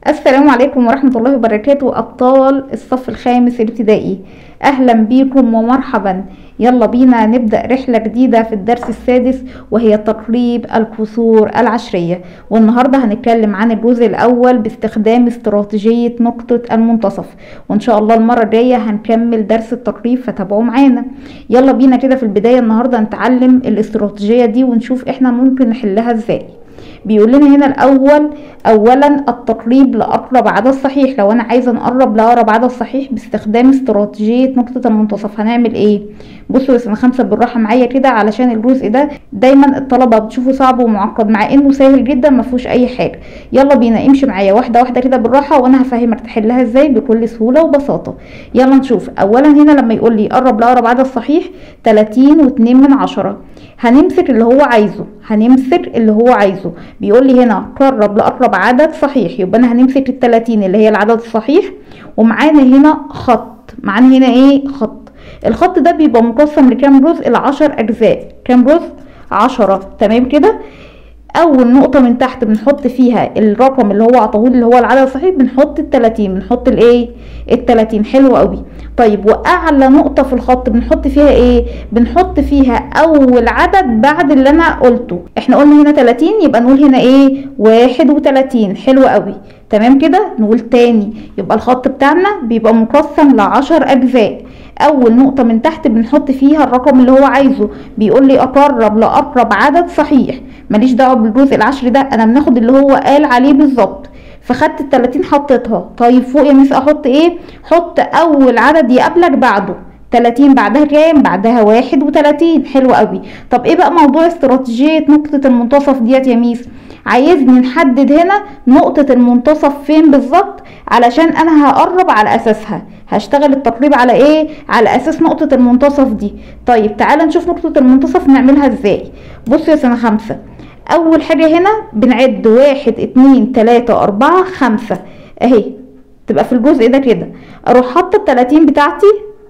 السلام عليكم ورحمة الله وبركاته أبطال الصف الخامس الابتدائي أهلا بيكم ومرحبا يلا بينا نبدأ رحلة جديدة في الدرس السادس وهي تقريب الكسور العشرية والنهاردة هنتكلم عن الجزء الأول باستخدام استراتيجية نقطة المنتصف وإن شاء الله المرة الجاية هنكمل درس التقريب فتابعوا معانا يلا بينا كده في البداية النهاردة نتعلم الاستراتيجية دي ونشوف احنا ممكن نحلها ازاي بيقول لنا هنا الاول اولا التقريب لاقرب عدد صحيح لو انا عايزه نقرب لاقرب عدد صحيح باستخدام استراتيجيه نقطه المنتصف هنعمل ايه بصوا يا سنه خمسه بالراحه معايا كده علشان الجزء ده دايما الطلبه بتشوفه صعب ومعقد مع انه سهل جدا ما فيهوش اي حاجه يلا بينا امشي معايا واحده واحده كده بالراحه وانا هفهمك تحلها ازاي بكل سهوله وبساطه يلا نشوف اولا هنا لما يقول لي قرب لاقرب عدد صحيح 30 و2 من عشرة هنمسك اللي هو عايزه هنمسك اللي هو عايزه بيقول لي هنا قرب لاقرب عدد صحيح يبقى انا همسك ال 30 اللي هي العدد الصحيح ومعانا هنا خط معانا هنا ايه خط الخط ده بيبقى مقسم لكام جزء لعشر اجزاء كام جزء عشرة تمام كده اول نقطه من تحت بنحط فيها الرقم اللي هو عطاهولي اللي هو العدد الصحيح بنحط ال 30 بنحط الايه ال 30 حلو قوي طيب واعلى نقطه في الخط بنحط فيها ايه بنحط فيها اول عدد بعد اللي انا قلته احنا قلنا هنا 30 يبقى نقول هنا ايه 31 حلو قوي تمام كده نقول تاني يبقى الخط بتاعنا بيبقى مقسم لعشر اجزاء اول نقطه من تحت بنحط فيها الرقم اللي هو عايزه بيقول لي اقرب لاقرب عدد صحيح ماليش دعوه بالجزء العشر ده انا بناخد اللي هو قال عليه بالظبط فخدت ال 30 حطيتها طيب فوق يا مس احط ايه حط اول عدد يقابلك بعده 30 بعدها كام بعدها 31 حلو قوي طب ايه بقى موضوع استراتيجيه نقطه المنتصف ديت يا ميس عايزني نحدد هنا نقطة المنتصف فين بالظبط علشان انا هقرب على اساسها هشتغل التقريب على ايه على اساس نقطة المنتصف دي طيب تعالى نشوف نقطة المنتصف نعملها ازاي بصوا يا سنة خمسة اول حاجة هنا بنعد واحد اتنين تلاتة اربعة خمسة اهي تبقى في الجزء ده كده اروح حاطة التلاتين بتاعتي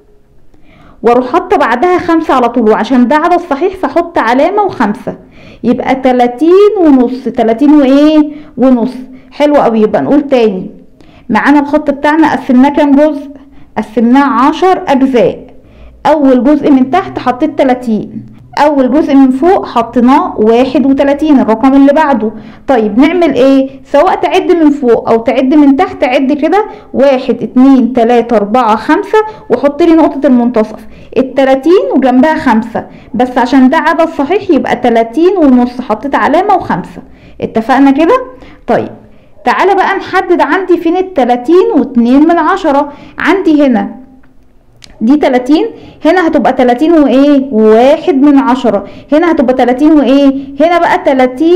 واروح حاطة بعدها خمسة على طول وعشان ده عدد صحيح فاحط علامة وخمسة يبقى تلاتين ونص تلاتين وايه ونص حلو قوي يبقى نقول تاني معانا الخط بتاعنا قسمناه كام جزء قسمناه عشر اجزاء اول جزء من تحت حطيت تلاتين اول جزء من فوق حطيناه واحد وتلاتين الرقم اللي بعده طيب نعمل ايه سواء تعد من فوق او تعد من تحت عد كده واحد اتنين تلاتة اربعة خمسة وحط لي نقطة المنتصف التلاتين وجنبها خمسة بس عشان ده عدد صحيح يبقى تلاتين ونص حطيت علامة وخمسة اتفقنا كده طيب تعالى بقى نحدد عندي فين التلاتين واتنين من عشرة عندي هنا دي 30 هنا هتبقى 30 وايه وواحد من عشرة هنا هتبقى 30 وايه هنا بقى 30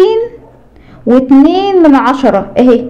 واتنين من عشرة اهي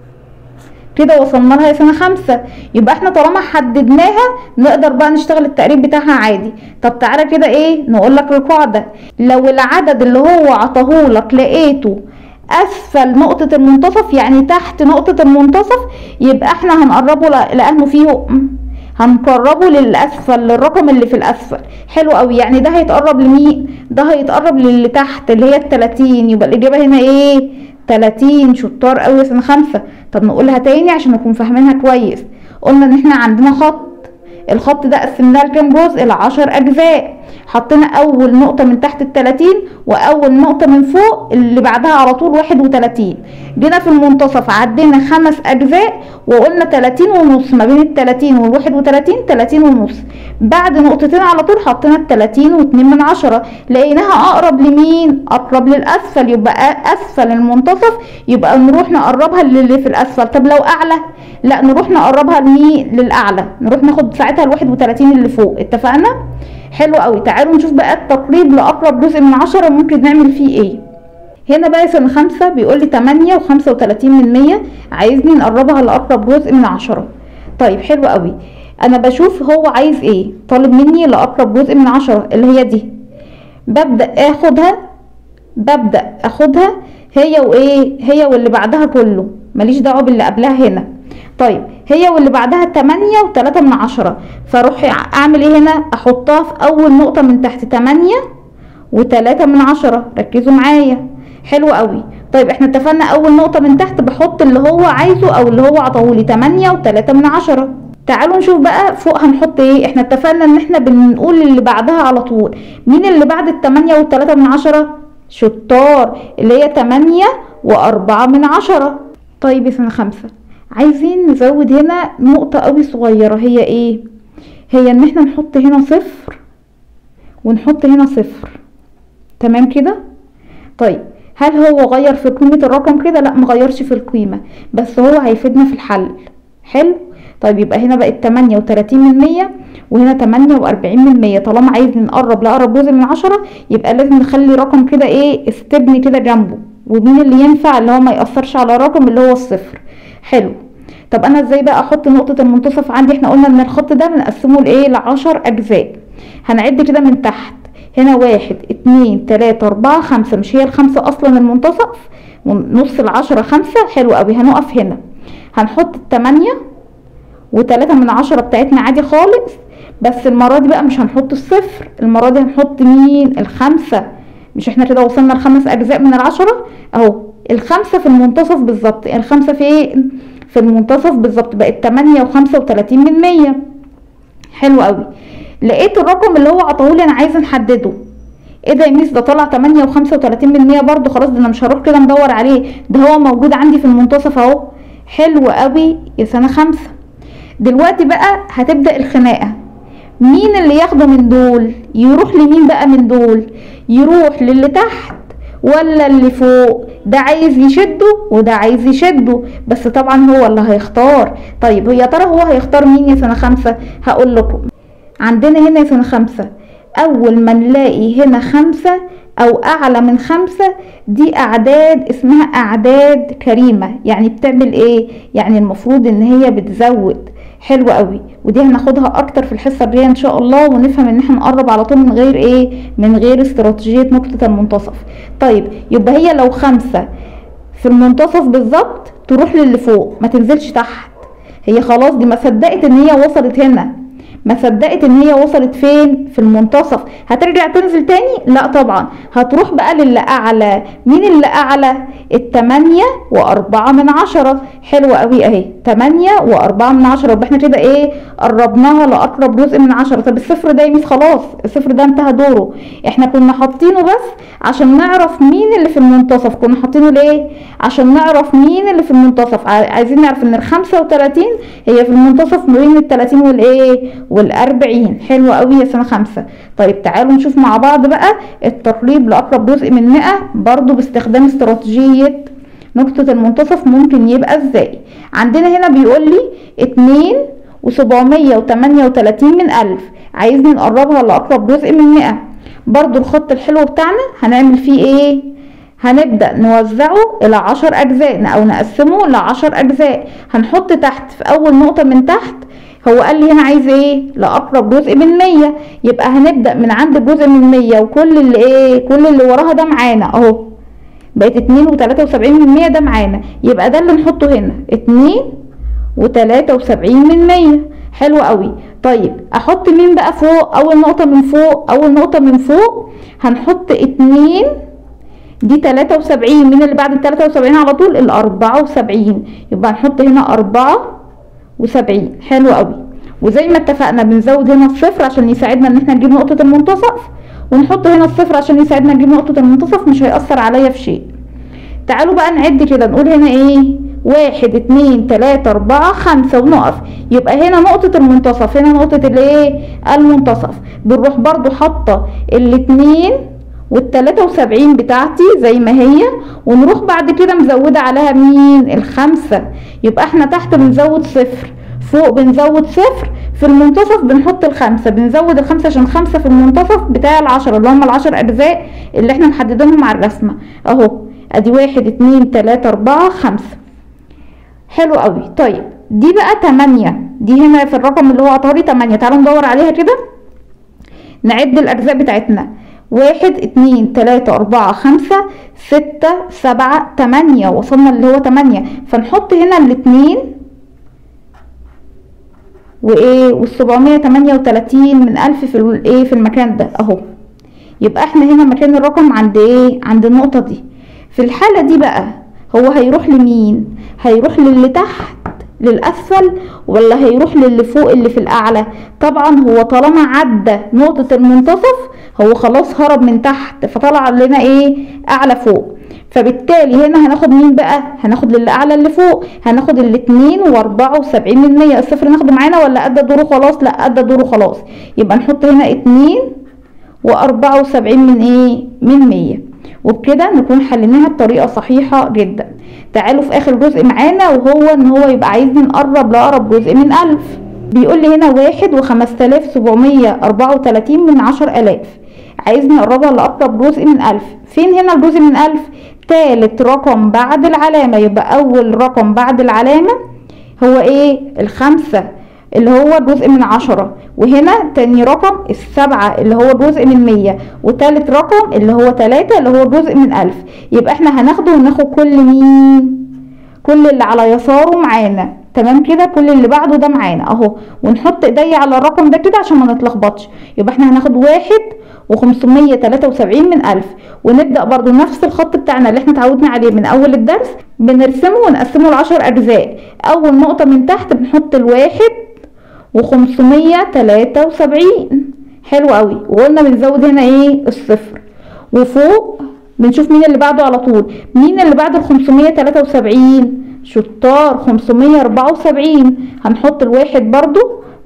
كده وصلنا لها سنة خمسة يبقى احنا طالما حددناها نقدر بقى نشتغل التقريب بتاعها عادي طب تعالى كده ايه نقول لك القاعدة لو العدد اللي هو عطاهولك لقيته اسفل نقطة المنتصف يعني تحت نقطة المنتصف يبقى احنا هنقربه لانه فيه هنقربه للاسفل للرقم اللي في الاسفل حلو قوي يعني ده هيتقرب لمين ده هيتقرب للي تحت اللي هي ال 30 يبقى الاجابه هنا ايه 30 شطار قوي سنه خمسة طب نقولها تاني عشان نكون فاهمينها كويس قلنا ان احنا عندنا خط الخط ده قسمناه لكام جزء لعشر اجزاء حطينا اول نقطة من تحت التلاتين واول نقطة من فوق اللي بعدها على طول واحد وتلاتين جينا في المنتصف عدينا خمس اجزاء وقلنا تلاتين ونص ما بين التلاتين والواحد وتلاتين تلاتين ونص بعد نقطتين على طول حطينا التلاتين واتنين من عشرة لقيناها اقرب لمين اقرب للاسفل يبقى اسفل المنتصف يبقى نروح نقربها للي في الاسفل طب لو اعلى لا نروح نقربها لمين للاعلى نروح ناخد ساعتها الواحد وتلاتين اللي فوق اتفقنا حلو قوي تعالوا نشوف بقى التقريب لاقرب جزء من عشرة ممكن نعمل فيه ايه هنا بقى سنة خمسة بيقول لي تمانية وخمسة وتلاتين من مية عايزني نقربها لأقرب جزء من عشرة طيب حلو قوي أنا بشوف هو عايز ايه طالب مني لأقرب جزء من عشرة اللي هي دي ببدأ اخدها ببدأ اخدها هي وايه هي واللي بعدها كله ماليش دعوة باللي قبلها هنا طيب هي واللي بعدها تمانية وتلاتة من عشرة فاروح اعمل ايه هنا احطها في اول نقطة من تحت تمانية وتلاتة من عشرة ركزوا معايا حلو قوي طيب احنا اتفقنا اول نقطة من تحت بحط اللي هو عايزه او اللي هو عطاهولي تمانية وتلاتة من عشرة تعالوا نشوف بقى فوق هنحط ايه احنا اتفقنا ان احنا بنقول اللي بعدها على طول مين اللي بعد التمانية والتلاتة من عشرة شطار اللي هي تمانية واربعة من عشرة طيب يا سنة خمسة عايزين نزود هنا نقطة قوي صغيرة هي ايه هي ان احنا نحط هنا صفر ونحط هنا صفر تمام كده طيب هل هو غير في قيمة الرقم كده لا مغيرش في القيمة بس هو هيفيدنا في الحل حلو طيب يبقى هنا بقت تمانية وتلاتين من مية وهنا تمانية وأربعين من مية طالما عايز نقرب لأقرب جزء من عشرة يبقى لازم نخلي رقم كده ايه استبني كده جنبه ومين اللي ينفع اللي هو ما يأثرش على الرقم اللي هو الصفر حلو طب انا ازاي بقى احط نقطة المنتصف عندي احنا قلنا ان الخط ده بنقسمه لايه لعشر اجزاء هنعد كده من تحت هنا واحد اتنين تلاتة اربعة خمسة مش هي الخمسة اصلا المنتصف نص العشرة خمسة حلو قوي هنقف هنا هنحط التمانية وتلاتة من عشرة بتاعتنا عادي خالص بس المرة دي بقى مش هنحط الصفر المرة دي هنحط مين الخمسة مش احنا كده وصلنا لخمس اجزاء من العشرة اهو الخمسة في المنتصف بالظبط الخمسة في ايه في المنتصف بالظبط بقت تمانية وخمسة وتلاتين من مية حلو قوي لقيت الرقم اللي هو عطاهولي انا عايزه نحدده ايه ده يا ميس ده طلع تمانية وخمسة وتلاتين من مية برضه خلاص ده انا مش هروح كده ندور عليه ده هو موجود عندي في المنتصف اهو حلو قوي يا سنة خمسة دلوقتي بقى هتبدأ الخناقة مين اللي ياخده من دول يروح لمين بقى من دول يروح للي تحت ولا اللي فوق ده عايز يشده وده عايز يشده بس طبعا هو اللي هيختار طيب يا ترى هو هيختار مين يا سنة خمسة هقول لكم عندنا هنا يا سنة خمسة أول ما نلاقي هنا خمسة أو أعلى من خمسة دي أعداد اسمها أعداد كريمة يعني بتعمل إيه؟ يعني المفروض إن هي بتزود حلو قوي ودي هناخدها اكتر في الحصه الجايه ان شاء الله ونفهم ان احنا نقرب على طول من غير ايه من غير استراتيجيه نقطه المنتصف طيب يبقى هي لو خمسة في المنتصف بالظبط تروح للي فوق ما تنزلش تحت هي خلاص دي ما صدقت ان هي وصلت هنا ما صدقت ان هي وصلت فين في المنتصف هترجع تنزل تاني لا طبعا هتروح بقى للي اعلى مين اللي اعلى التمانية واربعة من عشرة حلوة قوي اهي تمانية واربعة من عشرة يبقى احنا كده ايه قربناها لاقرب جزء من عشرة طب الصفر ده يميز خلاص الصفر ده انتهى دوره احنا كنا حاطينه بس عشان نعرف مين اللي في المنتصف كنا حاطينه ليه عشان نعرف مين اللي في المنتصف عايزين نعرف ان الخمسة وتلاتين هي في المنتصف ما بين التلاتين والايه والأربعين حلو قوي يا سنة خمسة طيب تعالوا نشوف مع بعض بقى التقريب لأقرب جزء من مئة برضو باستخدام استراتيجية نقطة المنتصف ممكن يبقى ازاي عندنا هنا بيقول لي اتنين وسبعمية وتمانية وتلاتين من ألف عايزني نقربها لأقرب جزء من مئة برضو الخط الحلو بتاعنا هنعمل فيه ايه هنبدأ نوزعه إلى عشر أجزاء أو نقسمه لعشر أجزاء هنحط تحت في أول نقطة من تحت هو قال لي هنا عايز ايه لاقرب جزء من مية يبقى هنبدأ من عند جزء من مية وكل اللي ايه كل اللي وراها ده معانا اهو بقت اتنين وتلاتة وسبعين من مية ده معانا يبقى ده اللي نحطه هنا اتنين وتلاتة وسبعين من مية حلو قوي طيب احط مين بقى فوق اول نقطة من فوق اول نقطة من فوق هنحط اتنين دي تلاتة وسبعين مين اللي بعد التلاتة وسبعين على طول الاربعة وسبعين يبقى هنحط هنا اربعة وسبعين حلو قوي وزي ما اتفقنا بنزود هنا الصفر عشان يساعدنا ان احنا نجيب نقطة المنتصف ونحط هنا الصفر عشان يساعدنا نجيب نقطة المنتصف مش هيأثر عليا في شيء تعالوا بقى نعد كده نقول هنا ايه واحد اتنين تلاتة اربعة خمسة ونقف يبقى هنا نقطة المنتصف هنا نقطة الايه المنتصف بنروح برضو حاطة الاتنين والتلاتة وسبعين بتاعتي زي ما هي ونروح بعد كده مزودة عليها مين الخمسة يبقى احنا تحت بنزود صفر فوق بنزود صفر في المنتصف بنحط الخمسة بنزود الخمسة عشان خمسة في المنتصف بتاع العشرة اللي هم العشر أجزاء اللي احنا محددينهم على الرسمة اهو ادي واحد اتنين تلاتة اربعة خمسة حلو قوي طيب دي بقى تمانية دي هنا في الرقم اللي هو عطاري تمانية تعالوا ندور عليها كده نعد الأجزاء بتاعتنا واحد اتنين تلاتة اربعة خمسة ستة سبعة تمانية وصلنا اللي هو تمانية فنحط هنا الاتنين وايه والسبعمية تمانية وتلاتين من الف في الايه في المكان ده اهو يبقى احنا هنا مكان الرقم عند ايه عند النقطة دي في الحالة دي بقى هو هيروح لمين هيروح للي تحت للأسفل ولا هيروح للي فوق اللي في الأعلى طبعا هو طالما عدى نقطة المنتصف هو خلاص هرب من تحت فطلع لنا ايه أعلى فوق فبالتالي هنا هناخد مين بقى هناخد للي اعلى اللي فوق هناخد الاتنين واربعة وسبعين من مية الصفر ناخده معانا ولا ادى دوره خلاص لا ادى دوره خلاص يبقى نحط هنا اتنين واربعة وسبعين من ايه من مية وبكده نكون حليناها بطريقة صحيحة جدا تعالوا في اخر جزء معانا وهو ان هو يبقى عايزني نقرب لاقرب جزء من الف بيقول لي هنا واحد وخمسة آلاف سبعمية أربعة وتلاتين من عشر آلاف عايزني أقربها لأقرب جزء من ألف فين هنا الجزء من ألف تالت رقم بعد العلامة يبقى أول رقم بعد العلامة هو إيه الخمسة اللي هو جزء من عشرة وهنا تاني رقم السبعة اللي هو جزء من مية وتالت رقم اللي هو تلاتة اللي هو جزء من ألف يبقى احنا هناخده وناخد كل مين كل اللي على يساره معانا تمام كده كل اللي بعده ده معانا اهو ونحط ايديا على الرقم ده كده عشان ما نتلخبطش يبقى احنا هناخد واحد وخمسمية تلاتة وسبعين من ألف ونبدأ برضو نفس الخط بتاعنا اللي احنا اتعودنا عليه من أول الدرس بنرسمه ونقسمه لعشر أجزاء أول نقطة من تحت بنحط الواحد وخمسمية تلاتة وسبعين حلو قوي وقلنا بنزود هنا ايه الصفر وفوق بنشوف مين اللي بعده على طول مين اللي بعد ال 573 شطار 574 هنحط الواحد برضو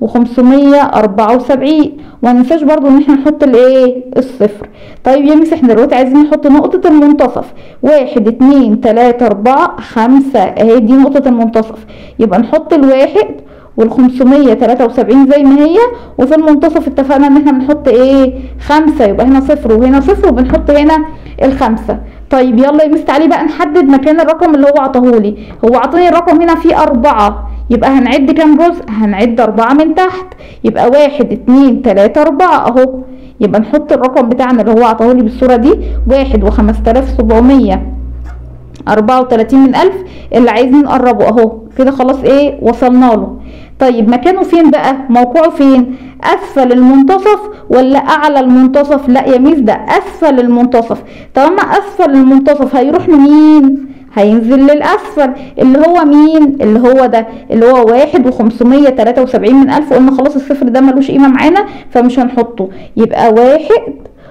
و574 ومننساش برضو ان احنا نحط الايه الصفر طيب يا مس احنا دلوقتي عايزين نحط نقطة المنتصف واحد اتنين تلاتة اربعة خمسة اهي دي نقطة المنتصف يبقى نحط الواحد والخمسمية تلاتة وسبعين زي ما هي وفي المنتصف اتفقنا ان احنا بنحط ايه خمسة يبقى هنا صفر وهنا صفر وبنحط هنا الخمسة طيب يلا يا مس تعالي بقى نحدد مكان الرقم اللي هو عطاهولي هو عطاني الرقم هنا فيه أربعة يبقى هنعد كام جزء هنعد أربعة من تحت يبقى واحد اتنين تلاتة أربعة أهو يبقى نحط الرقم بتاعنا اللي هو عطاهولي بالصورة دي واحد وخمسة آلاف سبعمية أربعة وتلاتين من ألف اللي عايزين نقربه أهو كده خلاص إيه وصلنا له طيب مكانه فين بقى موقعه فين اسفل المنتصف ولا اعلى المنتصف لا يا ميس ده اسفل المنتصف طالما اسفل المنتصف هيروح لمين هينزل للاسفل اللي هو مين اللي هو ده اللي هو واحد وخمسمية تلاتة وسبعين من الف قلنا خلاص الصفر ده ملوش قيمة معانا فمش هنحطه يبقى واحد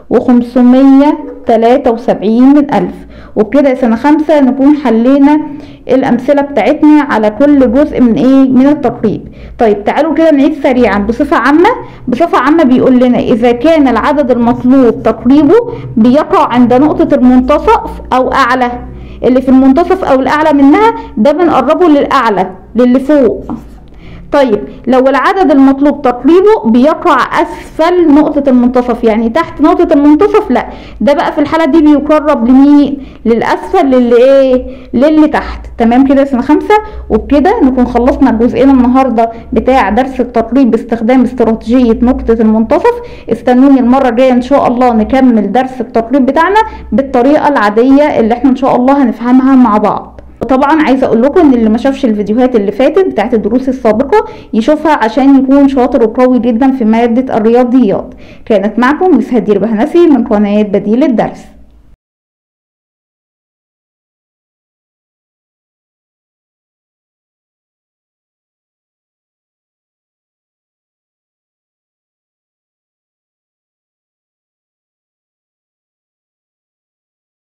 وخمسمية تلاتة وسبعين من ألف وبكده سنة خمسة نكون حلينا الأمثلة بتاعتنا على كل جزء من إيه من التقريب طيب تعالوا كده نعيد سريعا بصفة عامة بصفة عامة بيقول لنا إذا كان العدد المطلوب تقريبه بيقع عند نقطة المنتصف أو أعلى اللي في المنتصف أو الأعلى منها ده بنقربه للأعلى للي فوق طيب لو العدد المطلوب تقريبه بيقع اسفل نقطة المنتصف يعني تحت نقطة المنتصف لا ده بقى في الحالة دي بيقرب لمين للاسفل للي ايه للي تحت تمام كده سنة خمسة وبكده نكون خلصنا جزئنا النهاردة بتاع درس التقريب باستخدام استراتيجية نقطة المنتصف استنوني المرة الجاية ان شاء الله نكمل درس التقريب بتاعنا بالطريقة العادية اللي احنا ان شاء الله هنفهمها مع بعض وطبعا عايزه اقول لكم ان اللي ما شافش الفيديوهات اللي فاتت بتاعت الدروس السابقه يشوفها عشان يكون شاطر وقوي جدا في ماده الرياضيات كانت معكم مس هدير بهنسي من قناه بديل الدرس